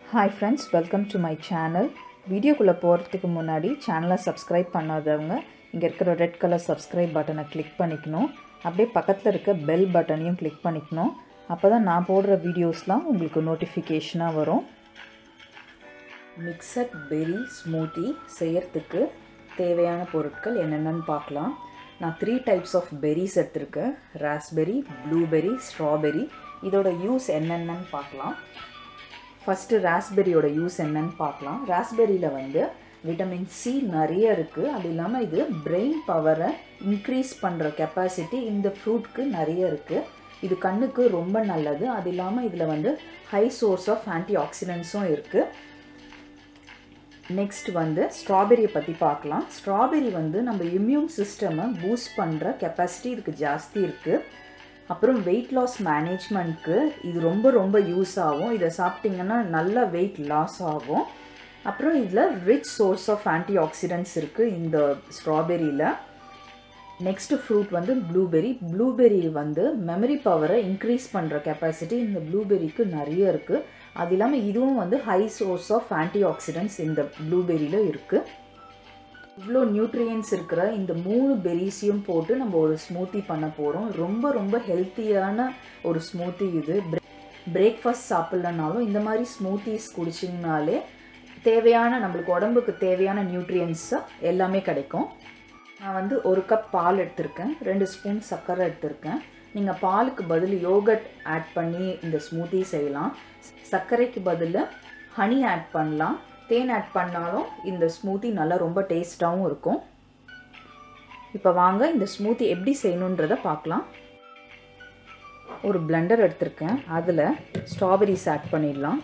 hi friends welcome to my channel வீடியோக்குள்ளே போகிறதுக்கு முன்னாடி சேனலை சப்ஸ்கிரைப் பண்ணாதவங்க இங்கே இருக்கிற ரெட் கலர் சப்ஸ்கிரைப் பட்டனை கிளிக் பண்ணிக்கணும் அப்படியே பக்கத்தில் இருக்க பெல் பட்டனையும் கிளிக் பண்ணிக்கணும் அப்போ தான் நான் போடுற வீடியோஸ்லாம் உங்களுக்கு நோட்டிஃபிகேஷனாக வரும் மிக்சட் பெரி ஸ்மூத்தி செய்யறதுக்கு தேவையான பொருட்கள் என்னென்னு பார்க்கலாம் நான் த்ரீ டைப்ஸ் ஆஃப் பெரிஸ் எடுத்திருக்கேன் ராஸ்பெரி ப்ளூபெரி ஸ்ட்ராபெரி இதோட யூஸ் என்னென்னு பார்க்கலாம் ஃபஸ்ட்டு ராஸ்பெரியோட யூஸ் என்னன்னு பார்க்கலாம் ராஸ்பெரியில் வந்து விட்டமின் சி நிறைய இருக்குது அது இல்லாமல் இது பிரெயின் பவரை இன்க்ரீஸ் பண்ணுற கெப்பாசிட்டி இந்த ஃப்ரூட்க்கு நிறைய இருக்குது இது கண்ணுக்கு ரொம்ப நல்லது அது இல்லாமல் இதில் வந்து ஹை சோர்ஸ் ஆஃப் ஆன்டி ஆக்சிடென்ட்ஸும் இருக்குது நெக்ஸ்ட் வந்து ஸ்ட்ராபெரியை பற்றி பார்க்கலாம் ஸ்ட்ராபெரி வந்து நம்ம இம்யூன் சிஸ்டமை பூஸ்ட் பண்ணுற கெப்பாசிட்டி இதுக்கு ஜாஸ்தி இருக்குது அப்புறம் வெயிட் லாஸ் மேனேஜ்மெண்ட்க்கு இது ரொம்ப ரொம்ப யூஸ் ஆகும் இதை சாப்பிட்டிங்கன்னா நல்ல வெயிட் லாஸ் ஆகும் அப்புறம் இதில் rich source of antioxidants இருக்குது இந்த ஸ்ட்ராபெரியில் நெக்ஸ்ட்டு ஃப்ரூட் வந்து ப்ளூபெரி ப்ளூபெரி வந்து மெமரி பவரை இன்க்ரீஸ் பண்ணுற கெப்பாசிட்டி இந்த ப்ளூபெரிக்கு நிறைய இருக்குது அது இல்லாமல் இதுவும் வந்து high source of antioxidants இந்த ப்ளூபெரியில் இருக்குது இவ்வளோ நியூட்ரியன்ஸ் இருக்கிற இந்த மூணு பெரிஸையும் போட்டு நம்ம ஒரு ஸ்மூத்தி பண்ண போகிறோம் ரொம்ப ரொம்ப ஹெல்த்தியான ஒரு ஸ்மூத்தி இது பிரேக்ஃபாஸ்ட் சாப்பிட்லனாலும் இந்த மாதிரி ஸ்மூத்திஸ் குடிச்சிங்கனாலே தேவையான நம்மளுக்கு உடம்புக்கு தேவையான நியூட்ரியன்ஸை எல்லாமே கிடைக்கும் நான் வந்து ஒரு கப் பால் எடுத்திருக்கேன் ரெண்டு ஸ்பூன் சர்க்கரை எடுத்திருக்கேன் நீங்கள் பாலுக்கு பதில் யோகட் ஆட் பண்ணி இந்த ஸ்மூத்தி செய்யலாம் சர்க்கரைக்கு பதில் ஹனி ஆட் பண்ணலாம் தேன் ஆட் பண்ணாலும் இந்த ஸ்மூத்தி நல்லா ரொம்ப டேஸ்ட்டாகவும் இருக்கும் இப்போ வாங்க இந்த ஸ்மூத்தி எப்படி செய்யணுன்றத பார்க்கலாம் ஒரு பிளெண்டர் எடுத்திருக்கேன் அதில் ஸ்ட்ராபெரிஸ் ஆட் பண்ணிடலாம்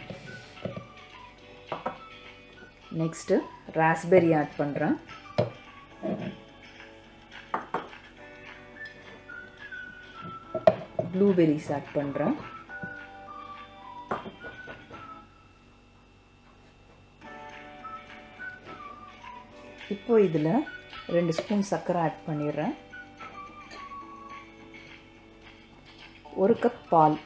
நெக்ஸ்ட்டு ராஸ்பெரி ஆட் பண்ணுறேன் ப்ளூபெரிஸ் ஆட் பண்ணுறேன் இப்போ இதில் ரெண்டு ஸ்பூன் சர்க்கரை ஆட் பண்ணிடுறேன் ஒரு கப் பால்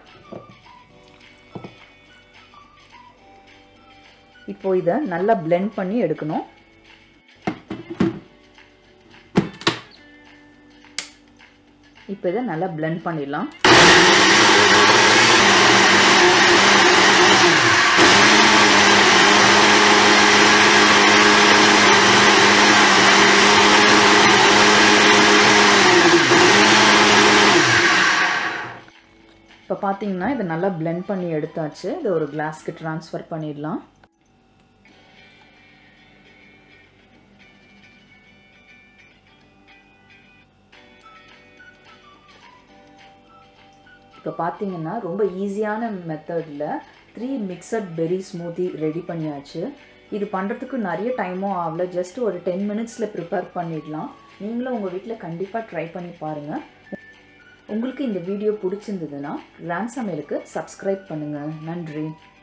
இப்போ இதை நல்லா பிளெண்ட் பண்ணி எடுக்கணும் இப்போ இதை நல்லா பிளெண்ட் பண்ணிடலாம் இப்போ பார்த்தீங்கன்னா இதை நல்லா பிளெண்ட் பண்ணி எடுத்தாச்சு இதை ஒரு கிளாஸ்க்கு ட்ரான்ஸ்ஃபர் பண்ணிடலாம் இப்போ பார்த்தீங்கன்னா ரொம்ப ஈஸியான மெத்தடில் three mixed berry smoothie ready பண்ணியாச்சு இது பண்ணுறதுக்கு நிறைய டைமும் ஆகல ஜஸ்ட் ஒரு டென் மினிட்ஸில் ப்ரிப்பேர் பண்ணிடலாம் நீங்களும் உங்கள் வீட்டில் கண்டிப்பாக ட்ரை பண்ணி பாருங்கள் உங்களுக்கு இந்த வீடியோ பிடிச்சிருந்ததுன்னா கிராண்ட் சமையலுக்கு சப்ஸ்கிரைப் பண்ணுங்கள் நன்றி